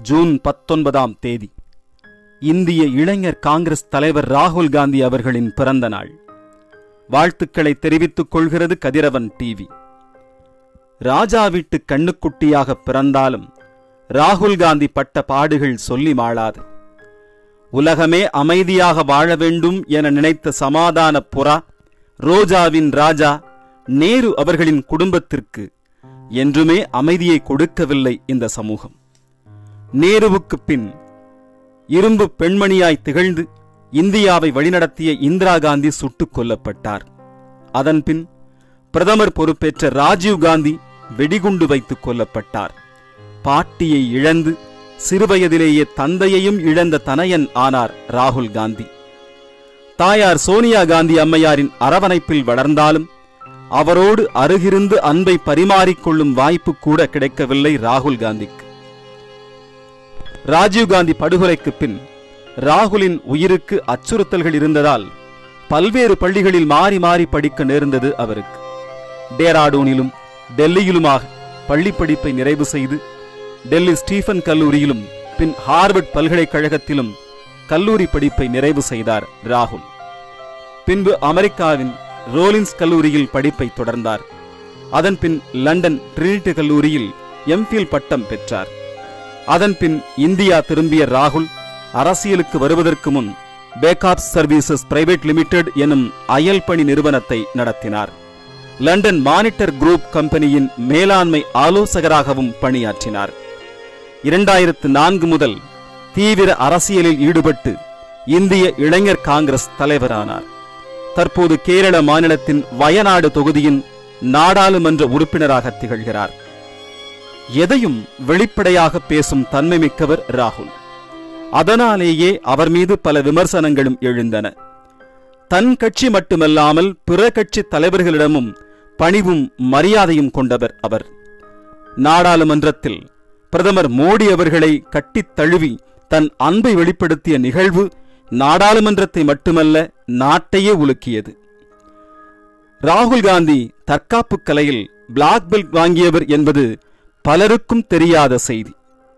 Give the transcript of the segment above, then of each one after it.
June பத்தொன்பதாம் தேதி இந்திய இளைஞர் காங்கிரஸ் தலைவர் ராகுல் காந்தி அவர்களின் பிறந்த நாள் வாழ்த்துக்களை தெரிவித்துக் கொள்கிறது கதிரவன் டிவி ராஜா வீட்டு கண்ணுக்குட்டியாக பிறந்தாலும் ராகுல் காந்தி பட்ட பாடுகள் சொல்லி மாளாது உலகமே அமைதியாக வாழ வேண்டும் என நினைத்த சமாதான புறா ரோஜாவின் ராஜா நேரு அவர்களின் குடும்பத்திற்கு என்றுமே அமைதியை கொடுக்கவில்லை இந்த சமூகம் நேருவுக்கு பின் இரும்பு பெண்மணியாய் திகழ்ந்து இந்தியாவை வழிநடத்திய இந்திரா காந்தி சுட்டுக் கொல்லப்பட்டார் அதன்பின் பிரதமர் பொறுப்பேற்ற ராஜீவ் காந்தி வெடிகுண்டு வைத்துக் கொல்லப்பட்டார் பாட்டியை இழந்து சிறுவயதிலேயே தந்தையையும் இழந்த தனையன் ஆனார் ராகுல் காந்தி தாயார் சோனியா காந்தி அம்மையாரின் அரவணைப்பில் வளர்ந்தாலும் அவரோடு அருகிருந்து அன்பை பரிமாறிக்கொள்ளும் வாய்ப்பு கூட கிடைக்கவில்லை ராகுல் காந்திக்கு ராஜீவ் காந்தி படுகொலைக்கு பின் ராகுலின் உயிருக்கு அச்சுறுத்தல்கள் இருந்ததால் பல்வேறு பள்ளிகளில் மாறி மாறி படிக்க நேர்ந்தது அவருக்கு டேராடூனிலும் டெல்லியிலுமாக பள்ளி படிப்பை நிறைவு செய்து டெல்லி ஸ்டீஃபன் கல்லூரியிலும் பின் ஹார்வர்ட் பல்கலைக்கழகத்திலும் கல்லூரி படிப்பை நிறைவு செய்தார் ராகுல் பின்பு அமெரிக்காவின் ரோலின்ஸ் கல்லூரியில் படிப்பை தொடர்ந்தார் அதன்பின் லண்டன் ட்ரினிட்டி கல்லூரியில் எம்ஃபில் பட்டம் பெற்றார் அதன்பின் இந்தியா திரும்பிய ராகுல் அரசியலுக்கு வருவதற்கு முன் பேக்காப் சர்வீசஸ் பிரைவேட் லிமிடெட் எனும் அயல் பணி நிறுவனத்தை நடத்தினார் லண்டன் மானிட்டர் குரூப் கம்பெனியின் மேலாண்மை ஆலோசகராகவும் பணியாற்றினார் இரண்டாயிரத்து நான்கு முதல் தீவிர அரசியலில் ஈடுபட்டு இந்திய இளைஞர் காங்கிரஸ் தலைவரானார் தற்போது கேரள மாநிலத்தின் வயநாடு தொகுதியின் நாடாளுமன்ற உறுப்பினராக திகழ்கிறார் எதையும் வெளிப்படையாக பேசும் தன்மை மிக்கவர் ராகுல் அதனாலேயே அவர் மீது பல விமர்சனங்களும் எழுந்தன தன் கட்சி மட்டுமல்லாமல் பிற கட்சி தலைவர்களிடமும் பணிவும் மரியாதையும் கொண்டவர் அவர் நாடாளுமன்றத்தில் பிரதமர் மோடி அவர்களை கட்டித் தழுவி தன் அன்பை வெளிப்படுத்திய நிகழ்வு நாடாளுமன்றத்தை மட்டுமல்ல நாட்டையே உலுக்கியது ராகுல் காந்தி தற்காப்பு கலையில் பிளாக் பெல்ட் வாங்கியவர் என்பது பலருக்கும் தெரியாத செய்தி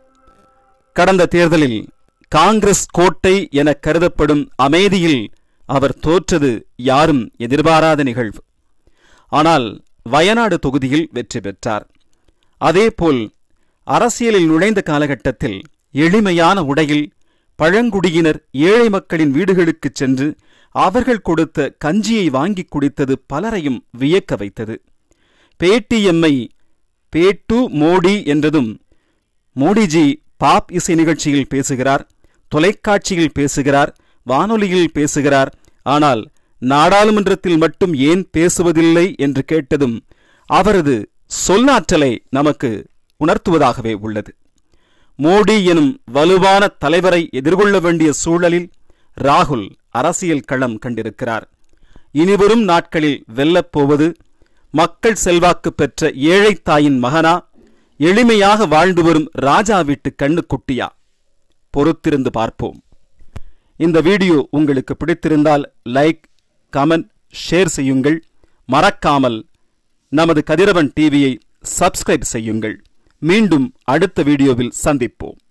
கடந்த தேர்தலில் காங்கிரஸ் கோட்டை என கருதப்படும் அமேதியில் அவர் தோற்றது யாரும் எதிர்பாராத நிகழ்வு ஆனால் வயநாடு தொகுதியில் வெற்றி பெற்றார் அதேபோல் அரசியலில் நுழைந்த காலகட்டத்தில் எளிமையான உடையில் பழங்குடியினர் ஏழை மக்களின் வீடுகளுக்குச் சென்று அவர்கள் கொடுத்த கஞ்சியை வாங்கி குடித்தது பலரையும் வியக்க வைத்தது பேட்டிஎம்ஐ பேட்டு மோடி என்றதும் மோடிஜி பாப் இசை நிகழ்ச்சியில் பேசுகிறார் தொலைக்காட்சியில் பேசுகிறார் வானொலியில் பேசுகிறார் ஆனால் நாடாளுமன்றத்தில் மட்டும் ஏன் பேசுவதில்லை என்று கேட்டதும் அவரது சொல்லாற்றலை நமக்கு உணர்த்துவதாகவே உள்ளது மோடி எனும் வலுவான தலைவரை எதிர்கொள்ள வேண்டிய சூழலில் ராகுல் அரசியல் களம் கண்டிருக்கிறார் இனிவரும் நாட்களில் வெல்லப் போவது மக்கள் செல்வாக்கு பெற்ற ஏழை தாயின் மகனா எளிமையாக வாழ்ந்து வரும் ராஜா வீட்டு கண்ணுக்குட்டியா பொறுத்திருந்து பார்ப்போம் இந்த வீடியோ உங்களுக்கு பிடித்திருந்தால் லைக் கமெண்ட் ஷேர் செய்யுங்கள் மறக்காமல் நமது கதிரவன் டிவியை சப்ஸ்கிரைப் செய்யுங்கள் மீண்டும் அடுத்த வீடியோவில் சந்திப்போம்